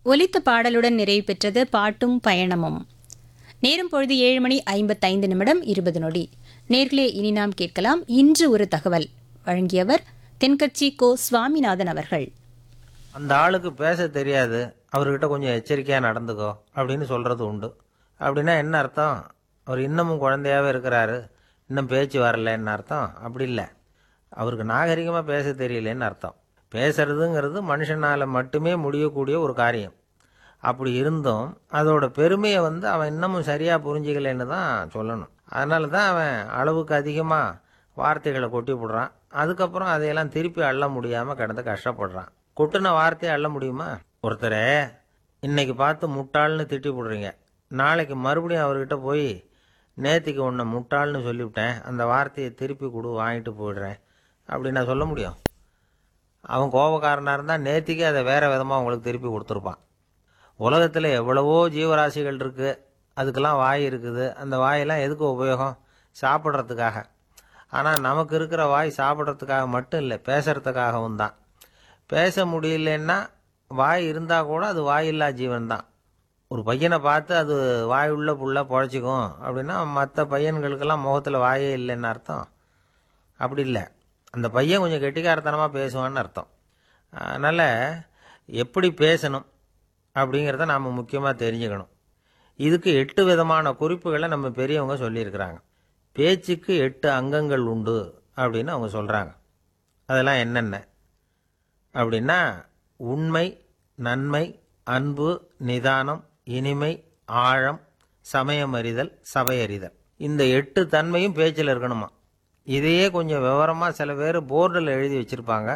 ஒலித்த பாடலுடன் நிறைவு பெற்றது பாட்டும் பயணமும் நேரம் பொழுது ஏழு மணி ஐம்பத்தைந்து நிமிடம் இருபது நொடி நேர்களே இனி நாம் கேட்கலாம் இன்று ஒரு தகவல் வழங்கியவர் தென்கட்சி கோ சுவாமிநாதன் அவர்கள் அந்த ஆளுக்கு பேச தெரியாது அவர்கிட்ட கொஞ்சம் எச்சரிக்கையாக நடந்துக்கோ அப்படின்னு சொல்கிறது உண்டு அப்படின்னா என்ன அர்த்தம் அவர் இன்னமும் குழந்தையாவே இருக்கிறாரு இன்னும் பேச்சு வரலன்னு அர்த்தம் அப்படி இல்லை அவருக்கு நாகரிகமாக பேச தெரியலன்னு அர்த்தம் பேசுறதுங்கிறது மனுஷனால் மட்டுமே முடியக்கூடிய ஒரு காரியம் அப்படி இருந்தும் அதோட பெருமையை வந்து அவன் இன்னமும் சரியாக புரிஞ்சிக்கலைன்னு தான் சொல்லணும் அதனால தான் அவன் அளவுக்கு அதிகமாக வார்த்தைகளை கொட்டி போடுறான் அதுக்கப்புறம் அதையெல்லாம் திருப்பி அள்ள முடியாமல் கிடந்து கஷ்டப்படுறான் கொட்டின வார்த்தையை அள்ள முடியுமா ஒருத்தரை இன்னைக்கு பார்த்து முட்டாள்னு திட்டி போடுறீங்க நாளைக்கு மறுபடியும் அவர்கிட்ட போய் நேத்திக்கு உன்னை முட்டாள்னு சொல்லிவிட்டேன் அந்த வார்த்தையை திருப்பி கொடு வாங்கிட்டு போயிடுறேன் அப்படி நான் சொல்ல முடியும் அவன் கோபக்காரனாக இருந்தால் நேத்திக்கே அதை வேற விதமாக உங்களுக்கு திருப்பி கொடுத்துருப்பான் உலகத்தில் எவ்வளவோ ஜீவராசிகள் இருக்குது அதுக்கெல்லாம் வாய் இருக்குது அந்த வாயெல்லாம் எதுக்கு உபயோகம் சாப்பிட்றதுக்காக ஆனால் நமக்கு இருக்கிற வாய் சாப்பிட்றதுக்காக மட்டும் இல்லை பேசுறதுக்காகவும் தான் பேச முடியலன்னா வாய் இருந்தால் கூட அது வாயில்லா ஜீவன் தான் ஒரு பையனை பார்த்து அது வாய் உள்ள புள்ள பொழைச்சிக்கும் அப்படின்னா மற்ற பையன்களுக்கெல்லாம் முகத்தில் வாயே இல்லைன்னு அர்த்தம் அப்படி இல்லை அந்த பையன் கொஞ்சம் கெட்டிக்காரத்தனமாக பேசுவான்னு அர்த்தம் அதனால் எப்படி பேசணும் அப்படிங்கிறத நாம் முக்கியமாக தெரிஞ்சுக்கணும் இதுக்கு எட்டு விதமான குறிப்புகளை நம்ம பெரியவங்க சொல்லியிருக்கிறாங்க பேச்சுக்கு எட்டு அங்கங்கள் உண்டு அப்படின்னு அவங்க சொல்கிறாங்க அதெல்லாம் என்னென்ன அப்படின்னா உண்மை நன்மை அன்பு நிதானம் இனிமை ஆழம் சமயமறிதல் சபையறிதல் இந்த எட்டு தன்மையும் பேச்சில் இருக்கணுமா இதையே கொஞ்சம் விவரமாக சில பேர் போர்டில் எழுதி வச்சுருப்பாங்க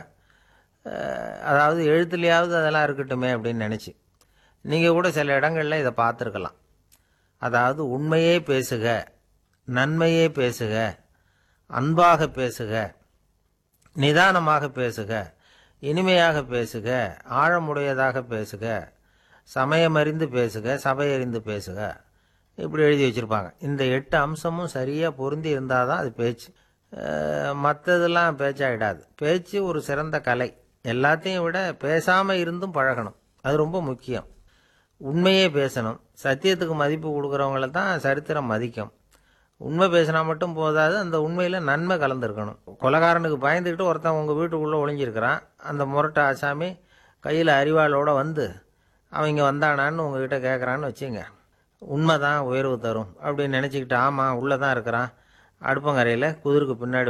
அதாவது எழுத்துலையாவது அதெல்லாம் இருக்கட்டுமே அப்படின்னு நினச்சி நீங்கள் கூட சில இடங்களில் இதை பார்த்துருக்கலாம் அதாவது உண்மையே பேசுக நன்மையே பேசுக அன்பாக பேசுக நிதானமாக பேசுக இனிமையாக பேசுக ஆழமுடையதாக பேசுக சமயமறிந்து பேசுக சபையறிந்து பேசுக இப்படி எழுதி வச்சுருப்பாங்க இந்த எட்டு அம்சமும் சரியாக பொருந்தி இருந்தால் தான் அது பேச்சு மற்றதெல்லாம் பேச்சாகிடாது பேச்சு ஒரு சிறந்த கலை எல்லாத்தையும் விட பேசாமல் இருந்தும் பழகணும் அது ரொம்ப முக்கியம் உண்மையே பேசணும் சத்தியத்துக்கு மதிப்பு கொடுக்குறவங்கள தான் சரித்திரம் மதிக்கும் உண்மை பேசினா மட்டும் போதாது அந்த உண்மையில் நன்மை கலந்துருக்கணும் கொலகாரனுக்கு பயந்துக்கிட்டு ஒருத்தன் உங்கள் வீட்டுக்குள்ளே ஒளிஞ்சிருக்கிறான் அந்த முரட்டை ஆசாமி கையில் அறிவாளோட வந்து அவன் இங்கே வந்தானான்னு உங்ககிட்ட கேட்குறான்னு வச்சுங்க உண்மை தான் உயர்வு தரும் அப்படின்னு நினச்சிக்கிட்டு ஆமாம் உள்ளே தான் இருக்கிறான் அடுப்பங்கரையில் குதிருக்கு பின்னாடி